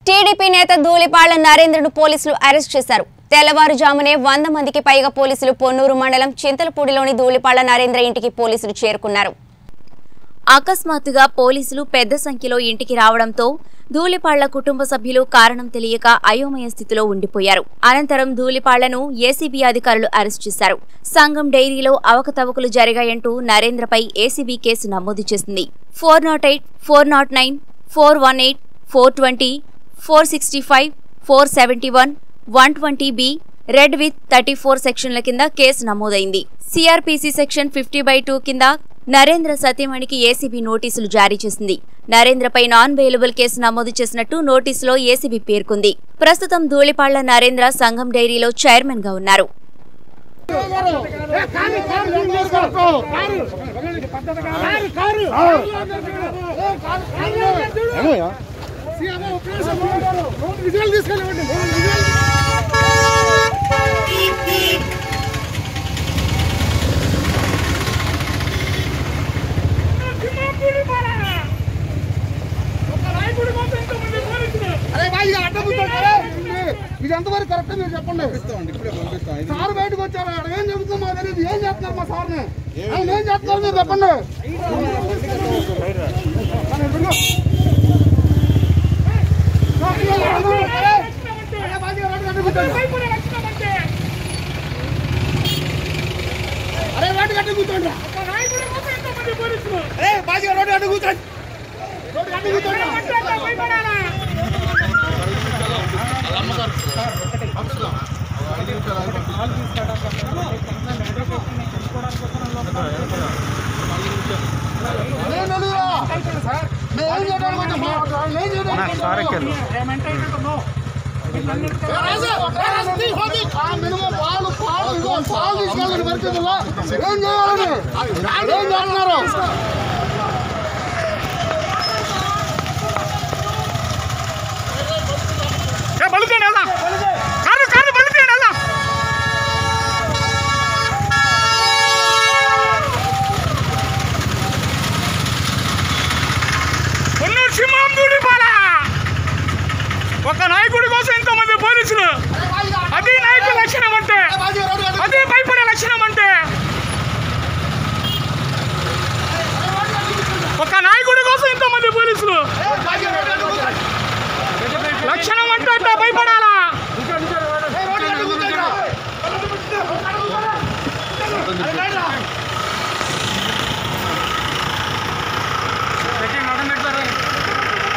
TDP నేత ధూళిపాళ్ల నరేంద్రను పోలీసులు arrest చేశారు తెల్లవారుజామునే వంద మందికి పైగా పోలీసులు పొన్నూరు మండలం చింతలపూడిలోని ధూళిపాళ్ల నరేంద్ర ఇంటికి పోలీసులు చేరుకున్నారు అకస్మాత్తుగా పోలీసులు పెద్ద సంఖ్యలో ఇంటికి రావడంతో ధూళిపాళ్ల కుటుంబ సభ్యులు కారణం తెలియక అయోమయ స్థితిలో ఉండిపోయారు అనంతరం ధూళిపాళ్లను ఏసీబీ అధికారులు అరెస్ట్ చేశారు సంఘం డైరీలో అవకతవకలు జరిగాయంటూ నరేంద్రపై ఏసీబీ కేసు నమోదు చేసింది four not eight four not nine four one eight four twenty four sixty five four seventy one one twenty B read with thirty four సెక్షన్ల కింద కేసు నమోదైంది CrPC section fifty by two కింద Narendra సతీమణికి ACB నోటీసులు జారీ చేసింది నరేంద్రపై non bailable case నమోదు చేసినట్టు నోటీసులో ఏసీబీ పేర్కొంది ప్రస్తుతం ధూళిపాళ్ల నరేంద్ర సంఘం డైరీలో చైర్మన్ గా ఉన్నారు విజయాలు తీసుకెళ్ళండి అరే బాయ్ ఇక అడ్డం కూర్చోండి. ఇది ఎంతవరకు కరెక్ట్ మీరు చెప్పండి సార్ బయటకు వచ్చారు అక్కడ ఏం చెబుతుందో మాకు తెలియదు ఏం చేస్తున్నారు మా సార్ని ఆయన ఏం చేస్తున్నారు మీరు చెప్పండి మనం ఎప్పుడుగో- అరే బాయ్ ఇక రోడ్డు అడ్డం కూర్చోండి. అరే రోడ్డు అడ్డం కూర్చోండి అరే బాయ్ ఇక రోడ్డు అడ్డం కూర్చోండి రోడ్డు అడ్డం కూర్చోండి నేను తెలియదా? నేను ఏం చేయడానికి వచ్చాను? నేను చేయడానికి వచ్చాను? ఏ రాజు, ఏ రాజు, తీ, హోగి. ఆ మినిమం పాలు, పాలు, ఇదిగో పాలు తీసుకెళ్ళండి పరిస్థితుల్లో. ఏం చేయాలని? ఏం చేస్తున్నారు? ఏ బలుకేండి వెళ్దాం కారు కారు బలుకేండి వెళ్దాం కొన్నూరు సింహం దూడిపాల ఒక నాయకుడి కోసం ఇంతమంది పోలీసులు అది నాయకుల లక్షణం అంటే ఏ బాజీ, రోడ్డు అడ్డం అది భయపడే లక్షణం అంటే ఒక నాయకుడి కోసం ఇంతమంది పోలీసులు ఏ బాజీ, రోడ్డు అడ్డం కూర్చోండి. లక్షణం అంటే అట్లా భయపడాలా ఏ రోడ్డు అడ్డం కూర్చోండి రా. అరే రండి రా.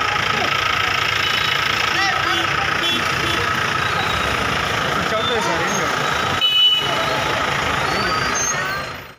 చదువుతుంది సార్